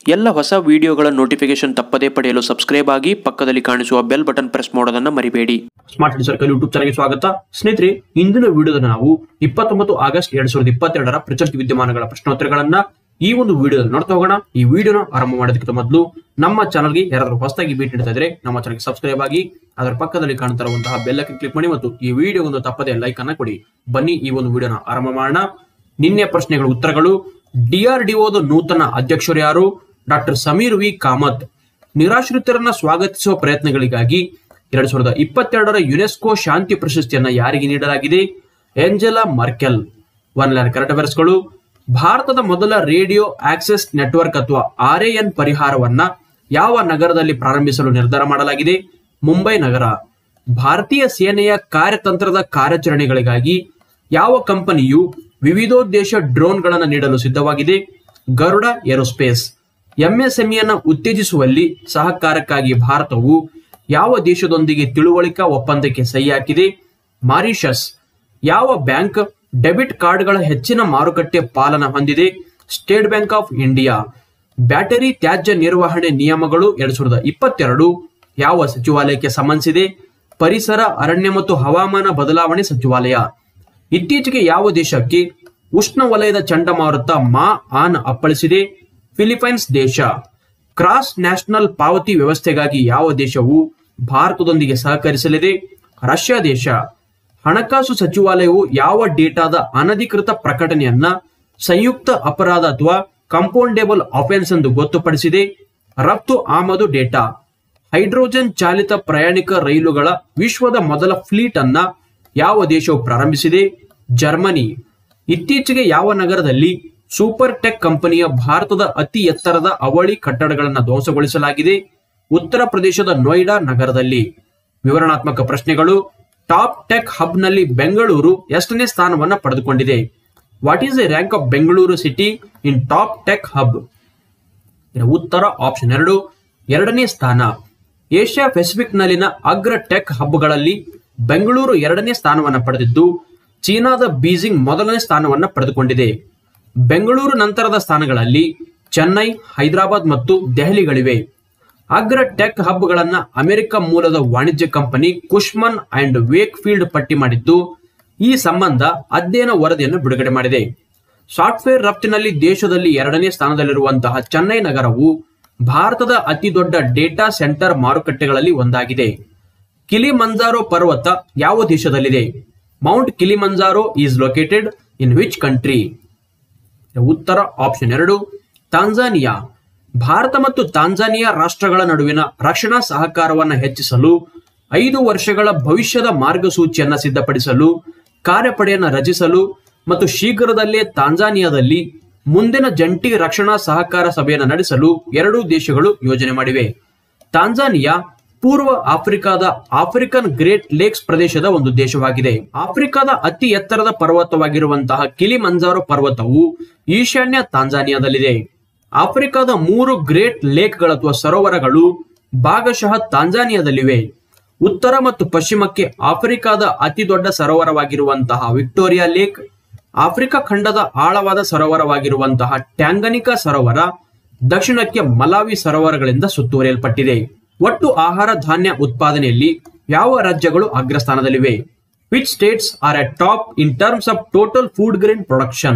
ಎಲ್ಲ ಹೊಸ ವಿಡಿಯೋಗಳ ನೋಟಿಫಿಕೇಶನ್ ತಪ್ಪದೇ ಪಡೆಯಲು ಸಬ್ಸ್ಕ್ರೈಬ್ ಆಗಿ ಪಕ್ಕದಲ್ಲಿ ಕಾಣಿಸುವ ಬೆಲ್ ಬಟನ್ ಪ್ರೆಸ್ ಮಾಡೋದನ್ನ ಮರಿಬೇಡಿ ಸ್ಮಾರ್ಟ್ ಸ್ಟಡಿ ಸರ್ಕಲ್ ಯೂಟ್ಯೂಬ್ ಚಾನಲ್ಗೆ ಸ್ವಾಗತ ಸ್ನೇಹಿತರೆ ಇಂದಿನ ವಿಡಿಯೋದಲ್ಲಿ ನಾವು ಇಪ್ಪತ್ತೊಂಬತ್ತು ಆಗಸ್ಟ್ ಎರಡ್ ಸಾವಿರದ ಇಪ್ಪತ್ತೆರಡರ ಪ್ರಚಲಿತ ವಿದ್ಯಮಾನಗಳ ಪ್ರಶ್ನೋತ್ತರಗಳನ್ನ ಈ ಒಂದು ವಿಡಿಯೋದಲ್ಲಿ ನೋಡ್ತಾ ಹೋಗೋಣ ಈ ವಿಡಿಯೋನ ಆರಂಭ ಮಾಡೋದಕ್ಕಿಂತ ಮೊದಲು ನಮ್ಮ ಚಾನಲ್ಗೆ ಯಾರಾದ್ರೂ ಹೊಸದಾಗಿ ಭೇಟಿ ನೀಡ್ತಾ ಇದ್ರೆ ನಮ್ಮ ಚಾನಲ್ಗೆ ಸಬ್ಸ್ಕ್ರೈಬ್ ಆಗಿ ಅದರ ಪಕ್ಕದಲ್ಲಿ ಕಾಣ್ತಾ ಇರುವಂತಹ ಬೆಲ್ಲಕ್ಕೆ ಕ್ಲಿಕ್ ಮಾಡಿ ಮತ್ತು ಈ ವಿಡಿಯೋ ಒಂದು ತಪ್ಪದೆ ಲೈಕ್ ಅನ್ನ ಕೊಡಿ ಬನ್ನಿ ಈ ಒಂದು ವಿಡಿಯೋನ ಆರಂಭ ಮಾಡೋಣ ನಿನ್ನೆ ಪ್ರಶ್ನೆಗಳ ಉತ್ತರಗಳು ಡಿಆರ್ಡಿಒದ ನೂತನ ಅಧ್ಯಕ್ಷರು ಯಾರು ಡಾಕ್ಟರ್ ಸಮೀರ್ ವಿ ಕಾಮತ್ ನಿರಾಶ್ರಿತರನ್ನ ಸ್ವಾಗತಿಸುವ ಪ್ರಯತ್ನಗಳಿಗಾಗಿ ಎರಡ್ ಸಾವಿರದ ಇಪ್ಪತ್ತೆರಡರ ಯುನೆಸ್ಕೋ ಶಾಂತಿ ಪ್ರಶಸ್ತಿಯನ್ನ ಯಾರಿಗೆ ನೀಡಲಾಗಿದೆ Angela Merkel one line current ಅಫೇರ್ಸ್ಗಳು ಭಾರತದ ಮೊದಲ ರೇಡಿಯೋ ಆಕ್ಸೆಸ್ ನೆಟ್ವರ್ಕ್ ಅಥವಾ ಆರ್ ಎನ್ ಪರಿಹಾರವನ್ನ ಯಾವ ನಗರದಲ್ಲಿ ಪ್ರಾರಂಭಿಸಲು ನಿರ್ಧಾರ ಮಾಡಲಾಗಿದೆ ಮುಂಬೈ ನಗರ ಭಾರತೀಯ ಸೇನೆಯ ಕಾರ್ಯತಂತ್ರದ ಕಾರ್ಯಾಚರಣೆಗಳಿಗಾಗಿ ಯಾವ ಕಂಪನಿಯು ವಿವಿಧೋದ್ದೇಶ ಡ್ರೋನ್ಗಳನ್ನು ನೀಡಲು ಸಿದ್ಧವಾಗಿದೆ ಗರುಡ ಏರೋಸ್ಪೇಸ್ ಎಂಎಸ್ಎಂಇಯನ್ನು ಉತ್ತೇಜಿಸುವಲ್ಲಿ ಸಹಕಾರಕ್ಕಾಗಿ ಭಾರತವು ಯಾವ ದೇಶದೊಂದಿಗೆ ತಿಳುವಳಿಕಾ ಒಪ್ಪಂದಕ್ಕೆ ಸಹಿ ಹಾಕಿದೆ ಮಾರಿಷಸ್ ಯಾವ ಬ್ಯಾಂಕ್ ಡೆಬಿಟ್ ಕಾರ್ಡ್ಗಳ ಹೆಚ್ಚಿನ ಮಾರುಕಟ್ಟೆ ಪಾಲನ ಹೊಂದಿದೆ State Bank of India battery ತ್ಯಾಜ್ಯ ನಿರ್ವಹಣೆ ನಿಯಮಗಳು ಎರಡ್ ಸಾವಿರದ ಇಪ್ಪತ್ತೆರಡು ಯಾವ ಸಚಿವಾಲಯಕ್ಕೆ ಸಂಬಂಧಿಸಿದೆ ಪರಿಸರ ಅರಣ್ಯ ಮತ್ತು ಹವಾಮಾನ ಬದಲಾವಣೆ ಸಚಿವಾಲಯ ಇತ್ತೀಚೆಗೆ ಯಾವ ದೇಶಕ್ಕೆ ಉಷ್ಣವಲಯದ ಚಂಡಮಾರುತ ಮಾ ಆನ್ ಅಪ್ಪಳಿಸಿದೆ ಫಿಲಿಪೈನ್ಸ್ ದೇಶ ಕ್ರಾಸ್ ನ್ಯಾಷನಲ್ ಪಾವತಿ ವ್ಯವಸ್ಥೆಗಾಗಿ ಯಾವ ದೇಶವು ಭಾರತದೊಂದಿಗೆ ಸಹಕರಿಸಲಿದೆ ರಷ್ಯಾ ದೇಶ ಹಣಕಾಸು ಸಚಿವಾಲಯವು ಯಾವ ಡೇಟಾದ ಅನಧಿಕೃತ ಪ್ರಕಟಣೆಯನ್ನ ಸಂಯುಕ್ತ ಅಪರಾಧ ಅಥವಾ ಕಂಪೌಂಡೇಬಲ್ ಅಫೆನ್ಸ್ ಎಂದು ಗೊತ್ತುಪಡಿಸಿದೆ ರಫ್ತು ಆಮದು ಡೇಟಾ ಹೈಡ್ರೋಜನ್ ಚಾಲಿತ ಪ್ರಯಾಣಿಕ ರೈಲುಗಳ ವಿಶ್ವದ ಮೊದಲ ಫ್ಲೀಟ್ ಅನ್ನ ಯಾವ ದೇಶವು ಪ್ರಾರಂಭಿಸಿದೆ ಜರ್ಮನಿ ಇತ್ತೀಚೆಗೆ ಯಾವ ನಗರದಲ್ಲಿ ಸೂಪರ್ ಟೆಕ್ ಕಂಪನಿಯ ಭಾರತದ ಅತಿ ಎತ್ತರದ ಅವಳಿ ಕಟ್ಟಡಗಳನ್ನು ಧ್ವಂಸಗೊಳಿಸಲಾಗಿದೆ ಉತ್ತರ ಪ್ರದೇಶದ ನೋಯ್ಡಾ ನಗರದಲ್ಲಿ ವಿವರಣಾತ್ಮಕ ಪ್ರಶ್ನೆಗಳು ಟಾಪ್ ಟೆಕ್ ಹಬ್ ನಲ್ಲಿ ಬೆಂಗಳೂರು ಎಷ್ಟನೇ ಸ್ಥಾನವನ್ನ ಪಡೆದುಕೊಂಡಿದೆ what is the rank of Bengaluru city in top tech hub ಇದರ ಉತ್ತರ ಆಪ್ಷನ್ ಎರಡು ಎರಡನೇ ಸ್ಥಾನ ಏಷ್ಯಾ ಪೆಸಿಫಿಕ್ ನಲ್ಲಿನ ಅಗ್ರ ಟೆಕ್ ಹಬ್ಗಳಲ್ಲಿ ಬೆಂಗಳೂರು ಎರಡನೇ ಸ್ಥಾನವನ್ನು ಪಡೆದಿದ್ದು ಚೀನಾದ ಬೀಜಿಂಗ್ ಮೊದಲನೇ ಸ್ಥಾನವನ್ನು ಪಡೆದುಕೊಂಡಿದೆ ಬೆಂಗಳೂರು ನಂತರದ ಸ್ಥಾನಗಳಲ್ಲಿ ಚೆನ್ನೈ ಹೈದರಾಬಾದ್ ಮತ್ತು ದೆಹಲಿಗಳಿವೆ ಅಗ್ರ ಟೆಕ್ ಹಬ್ಗಳನ್ನ ಅಮೆರಿಕ ಮೂಲದ ವಾಣಿಜ್ಯ company Cushman and Wakefield ಪಟ್ಟಿ ಮಾಡಿದ್ದು ಈ ಸಂಬಂಧ ಅಧ್ಯಯನ ವರದಿಯನ್ನು ಬಿಡುಗಡೆ ಮಾಡಿದೆ ಸಾಫ್ಟ್ವೇರ್ ರಫ್ತಿನಲ್ಲಿ ದೇಶದಲ್ಲಿ ಎರಡನೇ ಸ್ಥಾನದಲ್ಲಿರುವಂತಹ ಚೆನ್ನೈ ನಗರವು ಭಾರತದ ಅತಿ ದೊಡ್ಡ ಡೇಟಾ ಸೆಂಟರ್ ಮಾರುಕಟ್ಟೆಗಳಲ್ಲಿ ಒಂದಾಗಿದೆ ಕಿಲಿಮಂಜಾರೋ ಪರ್ವತ ಯಾವ ದೇಶದಲ್ಲಿದೆ Mount Kilimanjaro is located in which country ಉತ್ತರ ಆಪ್ಷನ್ ಎರಡು ತಾಂಜಾನಿಯಾ ಭಾರತ ಮತ್ತು ತಾಂಜಾನಿಯಾ ರಾಷ್ಟ್ರಗಳ ನಡುವಿನ ರಕ್ಷಣಾ ಸಹಕಾರವನ್ನು ಹೆಚ್ಚಿಸಲು ಐದು ವರ್ಷಗಳ ಭವಿಷ್ಯದ ಮಾರ್ಗಸೂಚಿಯನ್ನು ಸಿದ್ಧಪಡಿಸಲು ಕಾರ್ಯಪಡೆಯನ್ನು ರಚಿಸಲು ಮತ್ತು ಶೀಘ್ರದಲ್ಲೇ ತಾಂಜಾನಿಯಾದಲ್ಲಿ ಮುಂದಿನ ಜಂಟಿ ರಕ್ಷಣಾ ಸಹಕಾರ ಸಭೆಯನ್ನು ನಡೆಸಲು ಎರಡೂ ದೇಶಗಳು ಯೋಜನೆ ಮಾಡಿವೆ ತಾಂಜಾನಿಯಾ ಪೂರ್ವ ಆಫ್ರಿಕಾದ ಆಫ್ರಿಕನ್ ಗ್ರೇಟ್ ಲೇಕ್ಸ್ ಪ್ರದೇಶದ ಒಂದು ದೇಶವಾಗಿದೆ ಆಫ್ರಿಕಾದ ಅತಿ ಎತ್ತರದ ಪರ್ವತವಾಗಿರುವಂತಹ ಕಿಲಿಮಂಜಾರೋ ಪರ್ವತವು ಈಶಾನ್ಯ ತಾಂಜಾನಿಯಾದಲ್ಲಿದೆ ಆಫ್ರಿಕಾದ ಮೂರು ಗ್ರೇಟ್ ಲೇಕ್ಗಳ ಅಥವಾ ಸರೋವರಗಳು ಭಾಗಶಃ ತಾಂಜಾನಿಯಾದಲ್ಲಿವೆ ಉತ್ತರ ಮತ್ತು ಪಶ್ಚಿಮಕ್ಕೆ ಆಫ್ರಿಕಾದ ಅತಿ ದೊಡ್ಡ ಸರೋವರವಾಗಿರುವಂತಹ ವಿಕ್ಟೋರಿಯಾ ಲೇಕ್ ಆಫ್ರಿಕಾ ಖಂಡದ ಆಳವಾದ ಸರೋವರವಾಗಿರುವಂತಹ ಟ್ಯಾಂಗನಿಕಾ ಸರೋವರ ದಕ್ಷಿಣಕ್ಕೆ ಮಲಾವಿ ಸರೋವರಗಳಿಂದ ಸುತ್ತುವರಿಯಲ್ಪಟ್ಟಿದೆ ಒಟ್ಟು ಆಹಾರ ಧಾನ್ಯ ಉತ್ಪಾದನೆಯಲ್ಲಿ ಯಾವ ರಾಜ್ಯಗಳು ಅಗ್ರಸ್ಥಾನದಲ್ಲಿವೆ which states are at top in terms of total food grain production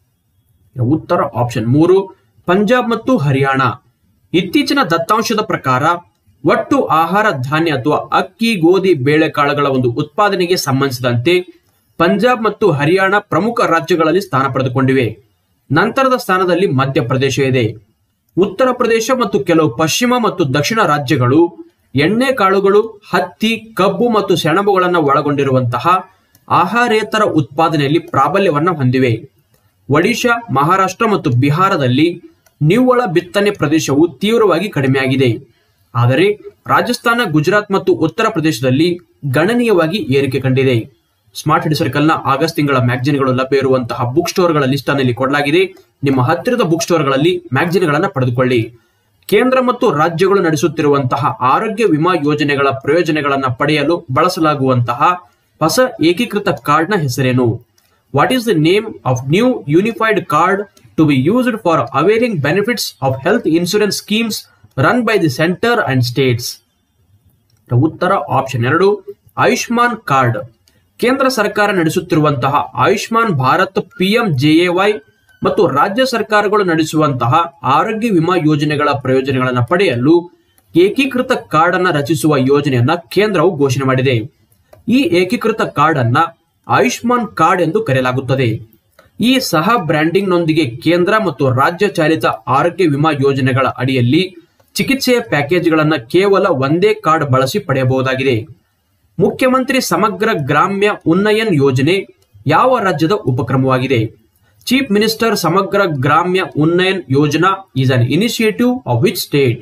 ಉತ್ತರ ಆಪ್ಷನ್ ಮೂರು ಪಂಜಾಬ್ ಮತ್ತು ಹರಿಯಾಣ ಇತ್ತೀಚಿನ ದತ್ತಾಂಶದ ಪ್ರಕಾರ ಒಟ್ಟು ಆಹಾರ ಧಾನ್ಯ ಅಥವಾ ಅಕ್ಕಿ ಗೋಧಿ ಬೇಳೆಕಾಳುಗಳ ಒಂದು ಉತ್ಪಾದನೆಗೆ ಸಂಬಂಧಿಸಿದಂತೆ ಪಂಜಾಬ್ ಮತ್ತು ಹರಿಯಾಣ ಪ್ರಮುಖ ರಾಜ್ಯಗಳಲ್ಲಿ ಸ್ಥಾನ ಪಡೆದುಕೊಂಡಿವೆ ನಂತರದ ಸ್ಥಾನದಲ್ಲಿ ಮಧ್ಯಪ್ರದೇಶ ಇದೆ ಉತ್ತರ ಪ್ರದೇಶ ಮತ್ತು ಕೆಲವು ಪಶ್ಚಿಮ ಮತ್ತು ದಕ್ಷಿಣ ರಾಜ್ಯಗಳು ಎಣ್ಣೆ ಕಾಳುಗಳು ಹತ್ತಿ ಕಬ್ಬು ಮತ್ತು ಸೆಣಬುಗಳನ್ನು ಒಳಗೊಂಡಿರುವಂತಹ ಆಹಾರೇತರ ಉತ್ಪಾದನೆಯಲ್ಲಿ ಪ್ರಾಬಲ್ಯವನ್ನು ಹೊಂದಿವೆ ಒಡಿಶಾ ಮಹಾರಾಷ್ಟ್ರ ಮತ್ತು ಬಿಹಾರದಲ್ಲಿ ನಿವ್ವಳ ಬಿತ್ತನೆ ಪ್ರದೇಶವು ತೀವ್ರವಾಗಿ ಕಡಿಮೆಯಾಗಿದೆ ಆದರೆ ರಾಜಸ್ಥಾನ ಗುಜರಾತ್ ಮತ್ತು ಉತ್ತರ ಪ್ರದೇಶದಲ್ಲಿ ಗಣನೀಯವಾಗಿ ಏರಿಕೆ ಕಂಡಿದೆ ಸ್ಮಾರ್ಟ್ ಹಿಡಿ ಸರ್ಕಲ್ನ ಆಗಸ್ಟ್ ತಿಂಗಳ ಮ್ಯಾಗಜಿನ್ಗಳು ಲಭ್ಯ ಇರುವಂತಹ ಬುಕ್ ಸ್ಟೋರ್ಗಳ ಲಿಸ್ಟ್ ಅನ್ನು ಇಲ್ಲಿ ಕೊಡಲಾಗಿದೆ ನಿಮ್ಮ ಹತ್ತಿರದ ಬುಕ್ ಸ್ಟೋರ್ಗಳಲ್ಲಿ ಮ್ಯಾಗಜಿನ್ಗಳನ್ನು ಪಡೆದುಕೊಳ್ಳಿ ಕೇಂದ್ರ ಮತ್ತು ರಾಜ್ಯಗಳು ನಡೆಸುತ್ತಿರುವಂತಹ ಆರೋಗ್ಯ ವಿಮಾ ಯೋಜನೆಗಳ ಪ್ರಯೋಜನಗಳನ್ನು ಪಡೆಯಲು ಬಳಸಲಾಗುವಂತಹ ಹೊಸ ಏಕೀಕೃತ ಕಾರ್ಡ್ನ ಹೆಸರೇನು what is the name of new unified card to be used for availing benefits of health insurance schemes run by the centre and states ಉತ್ತರ ಆಪ್ಷನ್ ಎರಡು ಆಯುಷ್ಮಾನ್ ಕಾರ್ಡ್ ಕೇಂದ್ರ ಸರ್ಕಾರ ನಡೆಸುತ್ತಿರುವಂತಹ ಆಯುಷ್ಮಾನ್ ಭಾರತ್ ಪಿಎಂ ಜೆಎವೈ ಮತ್ತು ರಾಜ್ಯ ಸರ್ಕಾರಗಳು ನಡೆಸುವಂತಹ ಆರೋಗ್ಯ ವಿಮಾ ಯೋಜನೆಗಳ ಪ್ರಯೋಜನಗಳನ್ನು ಪಡೆಯಲು ಏಕೀಕೃತ ಕಾರ್ಡ್ ಅನ್ನ ರಚಿಸುವ ಯೋಜನೆಯನ್ನ ಕೇಂದ್ರವು ಘೋಷಣೆ ಮಾಡಿದೆ ಈ ಏಕೀಕೃತ ಕಾರ್ಡ್ ಅನ್ನ ಆಯುಷ್ಮಾನ್ ಕಾರ್ಡ್ ಎಂದು ಕರೆಯಲಾಗುತ್ತದೆ ಈ ಸಹ ಬ್ರ್ಯಾಂಡಿಂಗ್ ನೊಂದಿಗೆ ಕೇಂದ್ರ ಮತ್ತು ರಾಜ್ಯ ಚಾಲಿತ ಆರೋಗ್ಯ ವಿಮಾ ಯೋಜನೆಗಳ ಅಡಿಯಲ್ಲಿ ಚಿಕಿತ್ಸೆಯ ಪ್ಯಾಕೇಜ್ಗಳನ್ನು ಕೇವಲ ಒಂದೇ ಕಾರ್ಡ್ ಬಳಸಿ ಪಡೆಯಬಹುದಾಗಿದೆ ಮುಖ್ಯಮಂತ್ರಿ ಸಮಗ್ರ ಗ್ರಾಮ್ಯ ಉನ್ನಯನ್ ಯೋಜನೆ ಯಾವ ರಾಜ್ಯದ ಉಪಕ್ರಮವಾಗಿದೆ ಚೀಫ್ ಮಿನಿಸ್ಟರ್ ಸಮಗ್ರ Gramya Unnayan Yojana is an initiative of which state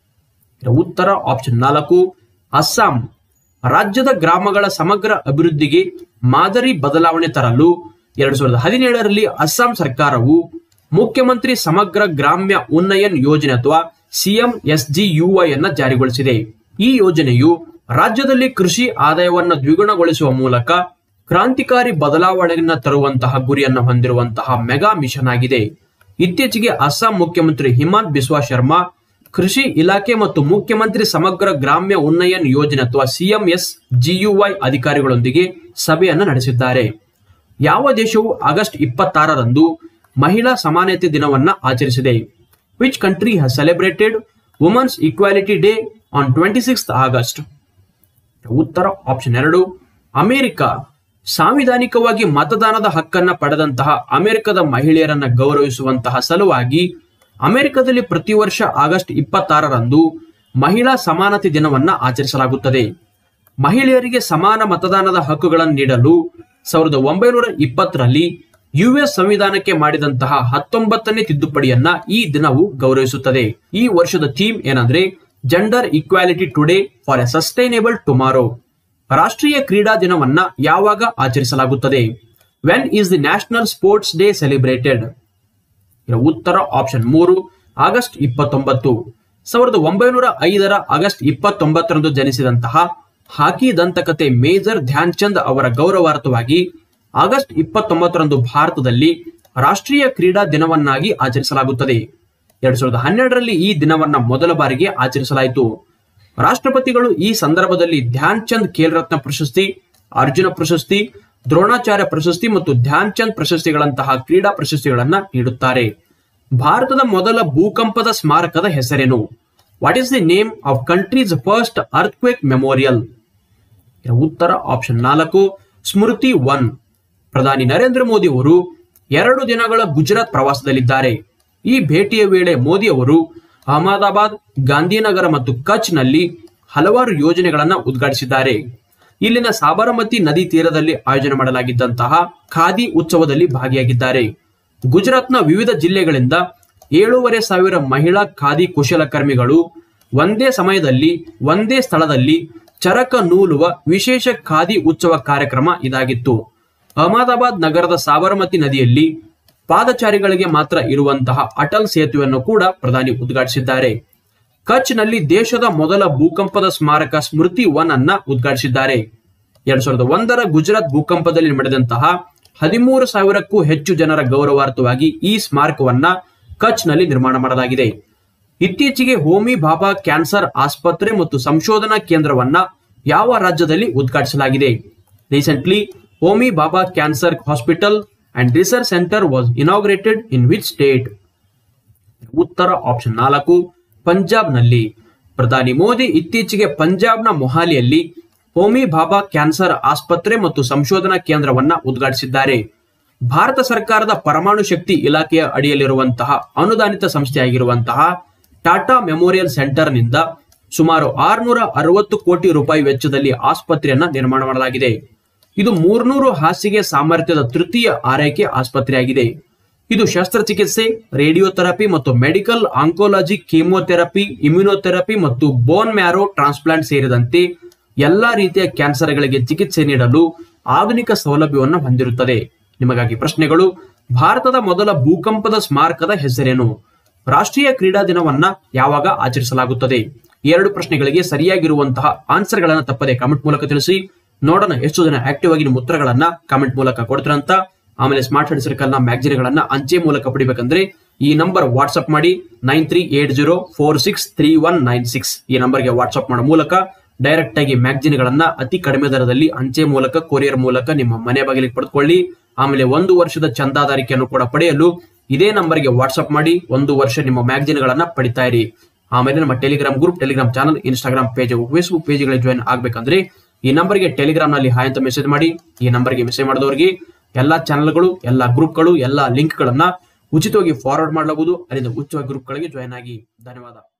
ಉತ್ತರ ಆಪ್ಷನ್ ನಾಲ್ಕು ಅಸ್ಸಾಂ ರಾಜ್ಯದ ಗ್ರಾಮಗಳ ಸಮಗ್ರ ಅಭಿವೃದ್ಧಿಗೆ ಮಾದರಿ ಬದಲಾವಣೆ ತರಲು ಎರಡ್ ಸಾವಿರದ ಹದಿನೇಳರಲ್ಲಿ ಅಸ್ಸಾಂ ಸರ್ಕಾರವು ಮುಖ್ಯಮಂತ್ರಿ ಸಮಗ್ರ ಗ್ರಾಮ್ಯ ಉನ್ನಯನ್ ಯೋಜನೆ ಅಥವಾ ಸಿಎಂ ಎಸ್ಜಿಯುಐ ಅನ್ನ ಜಾರಿಗೊಳಿಸಿದೆ ಈ ಯೋಜನೆಯು ರಾಜ್ಯದಲ್ಲಿ ಕೃಷಿ ಆದಾಯವನ್ನು ದ್ವಿಗುಣಗೊಳಿಸುವ ಮೂಲಕ ಕ್ರಾಂತಿಕಾರಿ ಬದಲಾವಣೆಯನ್ನು ತರುವಂತಹ ಗುರಿಯನ್ನು ಹೊಂದಿರುವಂತಹ ಮೆಗಾ ಮಿಷನ್ ಆಗಿದೆ ಇತ್ತೀಚೆಗೆ ಅಸ್ಸಾಂ ಮುಖ್ಯಮಂತ್ರಿ ಹಿಮಂತ್ ಬಿಸ್ವಾ ಶರ್ಮಾ ಕೃಷಿ ಇಲಾಖೆ ಮತ್ತು ಮುಖ್ಯಮಂತ್ರಿ ಸಮಗ್ರ ಗ್ರಾಮ್ಯ ಉನ್ನಯನ್ ಯೋಜನೆ ಅಥವಾ ಸಿಎಂಎಸ್ ಜಿಯುವೈ ಅಧಿಕಾರಿಗಳೊಂದಿಗೆ ಸಭೆಯನ್ನು ನಡೆಸಿದ್ದಾರೆ ಯಾವ ದೇಶವು ಆಗಸ್ಟ್ ಇಪ್ಪತ್ತಾರರಂದು ಮಹಿಳಾ ಸಮಾನತೆ ದಿನವನ್ನ ಆಚರಿಸಿದೆ which country has celebrated women's equality day on twenty six August ಉತ್ತರ ಆಪ್ಷನ್ ಎರಡು ಅಮೆರಿಕ ಸಾಂವಿಧಾನಿಕವಾಗಿ ಮತದಾನದ ಹಕ್ಕನ್ನ ಪಡೆದಂತಹ ಅಮೆರಿಕದ ಮಹಿಳೆಯರನ್ನ ಗೌರವಿಸುವಂತಹ ಸಲುವಾಗಿ ಅಮೆರಿಕದಲ್ಲಿ ಪ್ರತಿ ವರ್ಷ ಆಗಸ್ಟ್ ಇಪ್ಪತ್ತಾರರಂದು ಮಹಿಳಾ ಸಮಾನತೆ ದಿನವನ್ನ ಆಚರಿಸಲಾಗುತ್ತದೆ ಮಹಿಳೆಯರಿಗೆ ಸಮಾನ ಮತದಾನದ ಹಕ್ಕುಗಳನ್ನು ನೀಡಲು ಸಾವಿರದ ಒಂಬೈನೂರ ಇಪ್ಪತ್ತರಲ್ಲಿ ಯುಎಸ್ ಸಂವಿಧಾನಕ್ಕೆ ಮಾಡಿದಂತಹ ಹತ್ತೊಂಬತ್ತನೇ ತಿದ್ದುಪಡಿಯನ್ನ ಈ ದಿನವು ಗೌರವಿಸುತ್ತದೆ ಈ ವರ್ಷದ ಥೀಮ್ ಏನಂದ್ರೆ gender equality today for a sustainable tomorrow ರಾಷ್ಟ್ರೀಯ ಕ್ರೀಡಾ ದಿನವನ್ನ ಯಾವಾಗ ಆಚರಿಸಲಾಗುತ್ತದೆ when is the national sports day celebrated ಉತ್ತರ ಆಪ್ಷನ್ ಮೂರು ಆಗಸ್ಟ್ ಇಪ್ಪತ್ತೊಂಬತ್ತು ಸಾವಿರದ ಒಂಬೈನೂರ ಐದರ ಆಗಸ್ಟ್ ಇಪ್ಪತ್ತೊಂಬತ್ತರಂದು ಜನಿಸಿದಂತಹ ಹಾಕಿ ದಂತಕತೆ ಮೇಜರ್ ಧ್ಯಾನ್ ಚಂದ್ ಅವರ ಗೌರವಾರ್ಥವಾಗಿ ಆಗಸ್ಟ್ ಇಪ್ಪತ್ತೊಂಬತ್ತರಂದು ಭಾರತದಲ್ಲಿ ರಾಷ್ಟ್ರೀಯ ಕ್ರೀಡಾ ದಿನವನ್ನಾಗಿ ಆಚರಿಸಲಾಗುತ್ತದೆ ಎರಡ್ ಸಾವಿರದ ಹನ್ನೆರಡರಲ್ಲಿ ಈ ದಿನವನ್ನ ಮೊದಲ ಬಾರಿಗೆ ಆಚರಿಸಲಾಯಿತು ರಾಷ್ಟ್ರಪತಿಗಳು ಈ ಸಂದರ್ಭದಲ್ಲಿ ಧ್ಯಾನ್ ಚಂದ್ ಖೇಲ್ ರತ್ನ ಪ್ರಶಸ್ತಿ ಅರ್ಜುನ ಪ್ರಶಸ್ತಿ ದ್ರೋಣಾಚಾರ್ಯ ಪ್ರಶಸ್ತಿ ಮತ್ತು ಧ್ಯಾನ್ ಚಂದ್ ಪ್ರಶಸ್ತಿಗಳಂತಹ ಕ್ರೀಡಾ ಪ್ರಶಸ್ತಿಗಳನ್ನ ನೀಡುತ್ತಾರೆ ಭಾರತದ ಮೊದಲ ಭೂಕಂಪದ ಸ್ಮಾರಕದ ಹೆಸರೇನು what is the name of country's first earthquake memorial ಉತ್ತರ ಆಪ್ಷನ್ ನಾಲ್ಕು ಸ್ಮೃತಿ ಒನ್ ಪ್ರಧಾನಿ ನರೇಂದ್ರ ಮೋದಿ ಅವರು ಎರಡು ದಿನಗಳ ಗುಜರಾತ್ ಪ್ರವಾಸದಲ್ಲಿದ್ದಾರೆ ಈ ಭೇಟಿಯ ವೇಳೆ ಮೋದಿ ಅವರು ಅಹಮದಾಬಾದ್ ಗಾಂಧಿನಗರ ಮತ್ತು ಕಚ್ನಲ್ಲಿ ಹಲವಾರು ಯೋಜನೆಗಳನ್ನು ಉದ್ಘಾಟಿಸಿದ್ದಾರೆ ಇಲ್ಲಿನ ಸಾಬರಮತಿ ನದಿ ತೀರದಲ್ಲಿ ಆಯೋಜನೆ ಮಾಡಲಾಗಿದ್ದಂತಹ ಖಾದಿ ಉತ್ಸವದಲ್ಲಿ ಭಾಗಿಯಾಗಿದ್ದಾರೆ ಗುಜರಾತ್ನ ವಿವಿಧ ಜಿಲ್ಲೆಗಳಿಂದ ಏಳೂವರೆ ಸಾವಿರ ಮಹಿಳಾ ಖಾದಿ ಕುಶಲಕರ್ಮಿಗಳು ಒಂದೇ ಸಮಯದಲ್ಲಿ ಒಂದೇ ಸ್ಥಳದಲ್ಲಿ ಚರಕ ನೂಲುವ ವಿಶೇಷ ಖಾದಿ ಉತ್ಸವ ಕಾರ್ಯಕ್ರಮ ಇದಾಗಿತ್ತು ಅಹಮದಾಬಾದ್ ನಗರದ ಸಾಬರಮತಿ ನದಿಯಲ್ಲಿ ಪಾದಚಾರಿಗಳಿಗೆ ಮಾತ್ರ ಇರುವಂತಹ ಅಟಲ್ ಸೇತುವೆಯನ್ನು ಕೂಡ ಪ್ರಧಾನಿ ಉದ್ಘಾಟಿಸಿದ್ದಾರೆ ಕಚ್ನಲ್ಲಿ ದೇಶದ ಮೊದಲ ಭೂಕಂಪದ ಸ್ಮಾರಕ ಸ್ಮೃತಿ ಒನ್ ಅನ್ನ ಉದ್ಘಾಟಿಸಿದ್ದಾರೆ ಎರಡ್ ಸಾವಿರದ ಒಂದರ ಗುಜರಾತ್ ಭೂಕಂಪದಲ್ಲಿ ನಡೆದಂತಹ ಹದಿಮೂರು ಸಾವಿರಕ್ಕೂ ಹೆಚ್ಚು ಜನರ ಗೌರವಾರ್ಥವಾಗಿ ಈ ಸ್ಮಾರಕವನ್ನ ಕಚ್ನಲ್ಲಿ ನಿರ್ಮಾಣ ಮಾಡಲಾಗಿದೆ ಇತ್ತೀಚೆಗೆ ಹೋಮಿ ಬಾಬಾ ಕ್ಯಾನ್ಸರ್ ಆಸ್ಪತ್ರೆ ಮತ್ತು ಸಂಶೋಧನಾ ಕೇಂದ್ರವನ್ನ ಯಾವ ರಾಜ್ಯದಲ್ಲಿ ಉದ್ಘಾಟಿಸಲಾಗಿದೆ recently Homi Bhabha cancer hospital and research centre was inaugurated in which state ಉತ್ತರ ಆಪ್ಷನ್ ನಾಲ್ಕು ಪಂಜಾಬ್ನಲ್ಲಿ ಪ್ರಧಾನಿ ಮೋದಿ ಇತ್ತೀಚೆಗೆ ಪಂಜಾಬ್ನ ಮೊಹಾಲಿಯಲ್ಲಿ ಹೋಮಿ ಬಾಬಾ ಕ್ಯಾನ್ಸರ್ ಆಸ್ಪತ್ರೆ ಮತ್ತು ಸಂಶೋಧನಾ ಕೇಂದ್ರವನ್ನ ಉದ್ಘಾಟಿಸಿದ್ದಾರೆ ಭಾರತ ಸರ್ಕಾರದ ಪರಮಾಣು ಶಕ್ತಿ ಇಲಾಖೆಯ ಅಡಿಯಲ್ಲಿರುವಂತಹ ಅನುದಾನಿತ ಸಂಸ್ಥೆಯಾಗಿರುವಂತಹ ಟಾಟಾ ಮೆಮೋರಿಯಲ್ ಸೆಂಟರ್ನಿಂದ ಸುಮಾರು ಆರುನೂರ ಅರವತ್ತು ಕೋಟಿ ರೂಪಾಯಿ ವೆಚ್ಚದಲ್ಲಿ ಆಸ್ಪತ್ರೆಯನ್ನ ನಿರ್ಮಾಣ ಮಾಡಲಾಗಿದೆ ಇದು ಮೂರ್ನೂರು ಹಾಸಿಗೆ ಸಾಮರ್ಥ್ಯದ ತೃತೀಯ ಆರೈಕೆ ಆಸ್ಪತ್ರೆಯಾಗಿದೆ ಇದು ಶಸ್ತ್ರಚಿಕಿತ್ಸೆ ರೇಡಿಯೋಥೆರಪಿ ಮತ್ತು ಮೆಡಿಕಲ್ ಆಂಕೋಲಾಜಿ ಕೀಮೋಥೆರಪಿ ಇಮ್ಯುನೋಥೆರಪಿ ಮತ್ತು ಬೋನ್ ಮ್ಯಾರೋ ಟ್ರಾನ್ಸ್ಪ್ಲಾಂಟ್ ಸೇರಿದಂತೆ ಎಲ್ಲಾ ರೀತಿಯ ಕ್ಯಾನ್ಸರ್ಗಳಿಗೆ ಚಿಕಿತ್ಸೆ ನೀಡಲು ಆಧುನಿಕ ಸೌಲಭ್ಯವನ್ನು ಹೊಂದಿರುತ್ತದೆ ನಿಮಗಾಗಿ ಪ್ರಶ್ನೆಗಳು ಭಾರತದ ಮೊದಲ ಭೂಕಂಪದ ಸ್ಮಾರಕದ ಹೆಸರೇನು ರಾಷ್ಟ್ರೀಯ ಕ್ರೀಡಾ ದಿನವನ್ನ ಯಾವಾಗ ಆಚರಿಸಲಾಗುತ್ತದೆ ಎರಡು ಪ್ರಶ್ನೆಗಳಿಗೆ ಸರಿಯಾಗಿರುವಂತಹ ಆನ್ಸರ್ಗಳನ್ನ ತಪ್ಪದೆ ಕಾಮೆಂಟ್ ಮೂಲಕ ತಿಳಿಸಿ ನೋಡೋಣ ಎಷ್ಟು ಜನ ಆಕ್ಟಿವ್ ಆಗಿ ನಿಮ್ಮ ಉತ್ತರಗಳನ್ನ ಕಾಮೆಂಟ್ ಮೂಲಕ ಕೊಡ್ತೀರಂತ ಆಮೇಲೆ ಸ್ಮಾರ್ಟ್ ಹೆಡ್ ಸರ್ಕಲ್ ನ ಮ್ಯಾಗಜಿನ್ಗಳನ್ನ ಅಂಚೆ ಮೂಲಕ ಪಡಿಬೇಕಂದ್ರೆ ಈ ನಂಬರ್ ವಾಟ್ಸ್ಆಪ್ ಮಾಡಿ nine three eight zero four six three one nine six ಈ ನಂಬರ್ಗೆ ವಾಟ್ಸ್ಆಪ್ ಮಾಡೋ ಮೂಲಕ ಡೈರೆಕ್ಟ್ ಆಗಿ ಮ್ಯಾಗಜಿನ್ಗಳನ್ನ ಅತಿ ಕಡಿಮೆ ದರದಲ್ಲಿ ಅಂಚೆ ಮೂಲಕ ಕೊರಿಯರ್ ಮೂಲಕ ನಿಮ್ಮ ಮನೆ ಬಾಗಿಲಿಗೆ ಪಡೆದುಕೊಳ್ಳಿ ಆಮೇಲೆ ಒಂದು ವರ್ಷದ ಚಂದಾದಾರಿಕೆಯನ್ನು ಕೂಡ ಪಡೆಯಲು ಇದೇ ನಂಬರ್ಗೆ ವಾಟ್ಸ್ಆಪ್ ಮಾಡಿ ಒಂದು ವರ್ಷ ನಿಮ್ಮ ಮ್ಯಾಗಜಿನ್ಗಳನ್ನ ಪಡಿತಾ ಇರಿ ಆಮೇಲೆ ನಮ್ಮ Telegram group Telegram channel Instagram page Facebook ಪೇಜ್ಗಳಿಗೆ ಜಾಯ್ನ್ ಆಗ್ಬೇಕಂದ್ರೆ ಈ ನಂಬರ್ಗೆ ಟೆಲಿಗ್ರಾಮ್ ನಲ್ಲಿ ಹಾಯ್ ಅಂತ ಮೆಸೇಜ್ ಮಾಡಿ ಈ ನಂಬರ್ಗೆ ಮೆಸೇಜ್ ಮಾಡಿದವರಿಗೆ ಎಲ್ಲಾ ಚಾನಲ್ಗಳು ಎಲ್ಲಾ ಗ್ರೂಪ್ಗಳು ಎಲ್ಲಾ ಲಿಂಕ್ಗಳನ್ನ ಉಚಿತವಾಗಿ ಫಾರ್ವರ್ಡ್ ಮಾಡಲಾಗುವುದು ಅಲ್ಲಿಂದ ಉಚಿತವಾಗಿ ಗ್ರೂಪ್ಗಳಿಗೆ ಜಾಯ್ನ್ ಆಗಿ ಧನ್ಯವಾದ